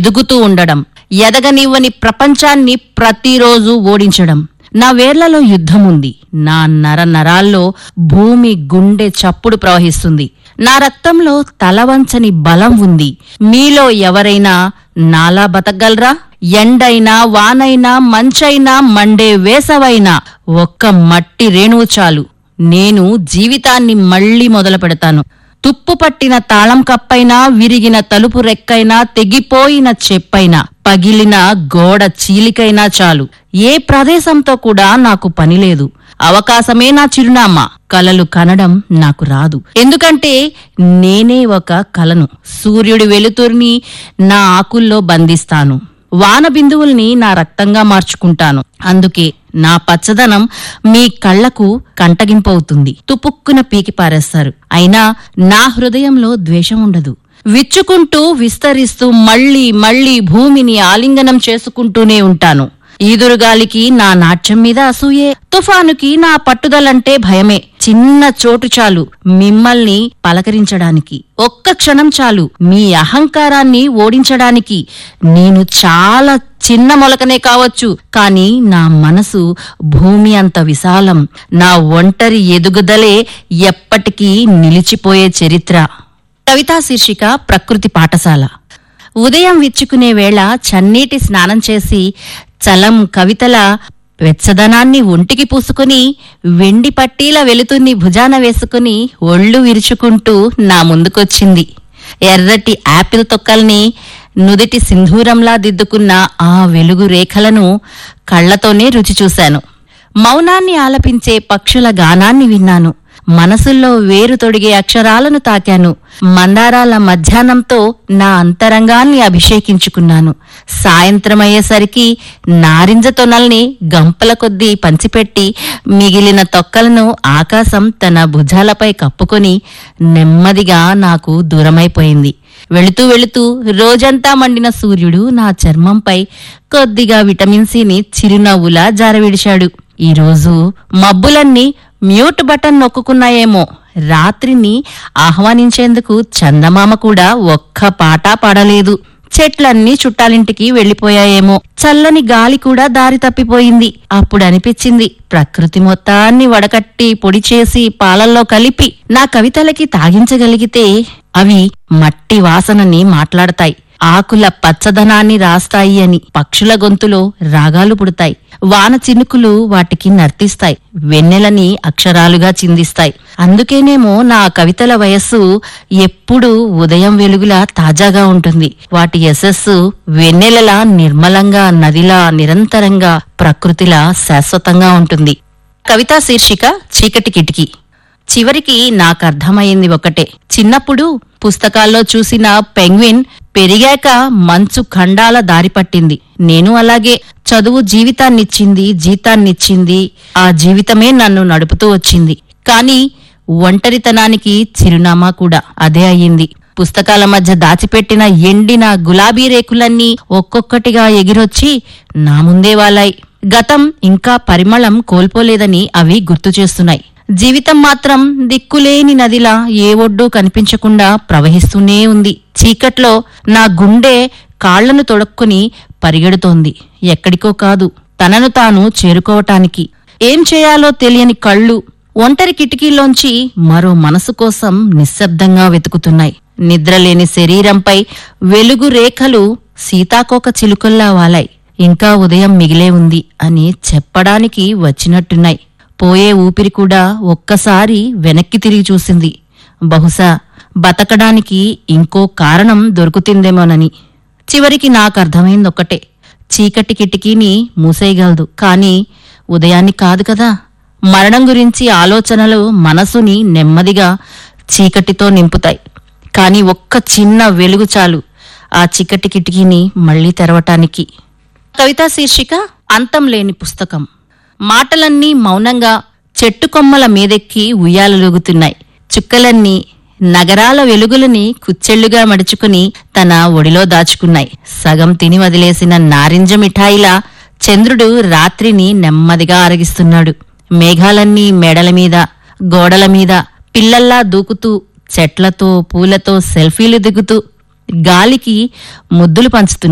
ఎదుగుతూ ఉండడం ఎదగనివ్వని ప్రపంచాన్ని ప్రతిరోజు ఓడించడం నా వేర్లలో యుద్ధం ఉంది నా నర నరాల్లో భూమి గుండె చప్పుడు ప్రవహిస్తుంది నా రక్తంలో తలవంచని బలం ఉంది మీలో ఎవరైనా నాలా బతకగలరా ఎండైనా వానైనా మంచైనా మండే వేసవైనా ఒక్క మట్టి రేణువు చాలు నేను జీవితాన్ని మళ్ళీ మొదలు పెడతాను తుప్పు పట్టిన తాళం కప్పైనా విరిగిన తలుపు రెక్కైనా తెగిపోయిన చెప్పైనా పగిలిన గోడ చీలికైనా చాలు ఏ ప్రదేశంతో కూడా నాకు పనిలేదు అవకాశమే నా చిరునామా కలలు కనడం నాకు రాదు ఎందుకంటే నేనే ఒక కలను సూర్యుడి వెలుతురిని నా ఆకుల్లో బంధిస్తాను వాన బిందువుల్ని నా రక్తంగా మార్చుకుంటాను అందుకే నా పచ్చదనం మీ కళ్లకు కంటగింపవుతుంది తుపుక్కున పీకి పారేస్తారు అయినా నా హృదయంలో ద్వేషం ఉండదు విచ్చుకుంటూ విస్తరిస్తూ మళ్ళీ మళ్ళీ భూమిని ఆలింగనం చేసుకుంటూనే ఉంటాను ఈదురుగాలికి నా నాట్యం మీద అసూయే తుఫానుకి నా పట్టుదలంటే భయమే చిన్న చోటు చాలు మిమ్మల్ని పలకరించడానికి ఒక్క క్షణం చాలు మీ అహంకారాన్ని ఓడించడానికి నేను చాలా చిన్న మొలకనే కావచ్చు కానీ నా మనసు భూమి అంత విశాలం నా ఒంటరి ఎదుగుదలే ఎప్పటికీ నిలిచిపోయే చరిత్ర కవితా శీర్షిక ప్రకృతి పాఠశాల ఉదయం విచ్చుకునే వేళ చన్నీటి స్నానం చేసి చలం కవితల వెచ్చదనాన్ని ఒంటికి పూసుకుని వెండి పట్టీల వెలుతున్ని భుజాన వేసుకుని ఒళ్ళు విరుచుకుంటూ నా ముందుకొచ్చింది ఎర్రటి యాపిల్ తొక్కల్ని నుదిటి సింధూరంలా దిద్దుకున్న ఆ వెలుగు రేఖలను కళ్లతోనే రుచి చూశాను మౌనాన్ని ఆలపించే పక్షుల గానాన్ని విన్నాను మనసుల్లో వేరు తొడిగే అక్షరాలను తాకాను మందారాల మధ్యాహ్నంతో నా అంతరంగాన్ని అభిషేకించుకున్నాను సాయంత్రమయ్యేసరికి నారింజ తొనల్ని గంపల కొద్దీ పంచిపెట్టి మిగిలిన తొక్కలను ఆకాశం తన భుజాలపై కప్పుకొని నెమ్మదిగా నాకు దూరమైపోయింది వెళుతూ వెళుతూ రోజంతా మండిన సూర్యుడు నా చర్మంపై కొద్దిగా విటమిన్ సిని చిరునవ్వులా జారవిడిశాడు ఈరోజు మబ్బులన్నీ మ్యూట్ బటన్ నొక్కుకున్నాయేమో రాత్రిని ఆహ్వానించేందుకు చందమామ కూడా ఒక్క పాట పాడలేదు చెట్లన్నీ చుట్టాలింటికి వెళ్లిపోయాయేమో చల్లని గాలి కూడా దారి తప్పిపోయింది అప్పుడు అనిపించింది ప్రకృతి మొత్తాన్ని వడకట్టి పొడి చేసి పాలల్లో కలిపి నా కవితలకి తాగించగలిగితే అవి మట్టి వాసనని మాట్లాడతాయి ఆకుల పచ్చదనాన్ని రాస్తాయి అని పక్షుల గొంతులో రాగాలు పుడతాయి వాన చినుకులు వాటికి నర్తిస్తాయి వెన్నెలని అక్షరాలుగా చిందిస్తాయి అందుకేనేమో నా కవితల వయస్సు ఎప్పుడూ ఉదయం వెలుగులా తాజాగా ఉంటుంది వాటి యశస్సు వెన్నెలలా నిర్మలంగా నదిలా నిరంతరంగా ప్రకృతిలా శాశ్వతంగా ఉంటుంది కవితా శీర్షిక చీకటి కిటికీ చివరికి నాకు అర్థమైంది ఒకటే చిన్నప్పుడు పుస్తకాల్లో చూసిన పెంగ్విన్ పెరిగాక మంచు ఖండాల దారి పట్టింది నేను అలాగే చదువు జీవితాన్నిచ్చింది జీతాన్నిచ్చింది ఆ జీవితమే నన్ను నడుపుతూ వచ్చింది కానీ ఒంటరితనానికి చిరునామా కూడా అదే అయ్యింది పుస్తకాల మధ్య దాచిపెట్టిన ఎండిన గులాబీ రేకులన్నీ ఒక్కొక్కటిగా ఎగిరొచ్చి నా ముందే వాలాయి గతం ఇంకా పరిమళం కోల్పోలేదని అవి గుర్తు చేస్తున్నాయి జీవితం మాత్రం దిక్కులేని నదిలా ఏ ఒడ్డు కనిపించకుండా ప్రవహిస్తూనే ఉంది చీకట్లో నా గుండె కాళ్లను తొడక్కుని పరిగెడుతోంది ఎక్కడికో కాదు తనను తాను చేరుకోవటానికి ఏం చేయాలో తెలియని కళ్ళు ఒంటరి కిటికీలోంచి మరో మనసు కోసం నిశ్శబ్దంగా వెతుకుతున్నాయి నిద్రలేని శరీరంపై వెలుగు రేఖలు సీతాకోక చిలుకల్లా వాలాయి ఇంకా ఉదయం మిగిలే ఉంది అని చెప్పడానికి వచ్చినట్టున్నాయి పోయే ఊపిరి కూడా ఒక్కసారి వెనక్కి తిరిగి చూసింది బహుశా బతకడానికి ఇంకో కారణం దొరుకుతుందేమోనని చివరికి నాకు అర్థమైందొక్కటే చీకటి కిటికీని మూసేయగలదు కానీ ఉదయాన్ని కాదు కదా మరణం గురించి ఆలోచనలు మనసుని నెమ్మదిగా చీకటితో నింపుతాయి కానీ ఒక్క చిన్న వెలుగు చాలు ఆ చీకటి కిటికీని మళ్లీ తెరవటానికి కవితా శీర్షిక అంతం లేని పుస్తకం మాటలన్నీ మౌనంగా చెట్టు కొమ్మల మీదెక్కి ఉయ్యాలలుగుతున్నాయి చుక్కలన్నీ నగరాల వెలుగులని కుచ్చెళ్లుగా మడుచుకుని తన ఒడిలో దాచుకున్నాయి సగం తిని వదిలేసిన నారింజ మిఠాయిలా చంద్రుడు రాత్రిని నెమ్మదిగా ఆరగిస్తున్నాడు మేఘాలన్నీ మెడల మీద గోడల మీద పిల్లల్లా దూకుతూ చెట్లతో పూలతో సెల్ఫీలు దిగుతూ గాలికి ముద్దులు పంచుతున్నాయి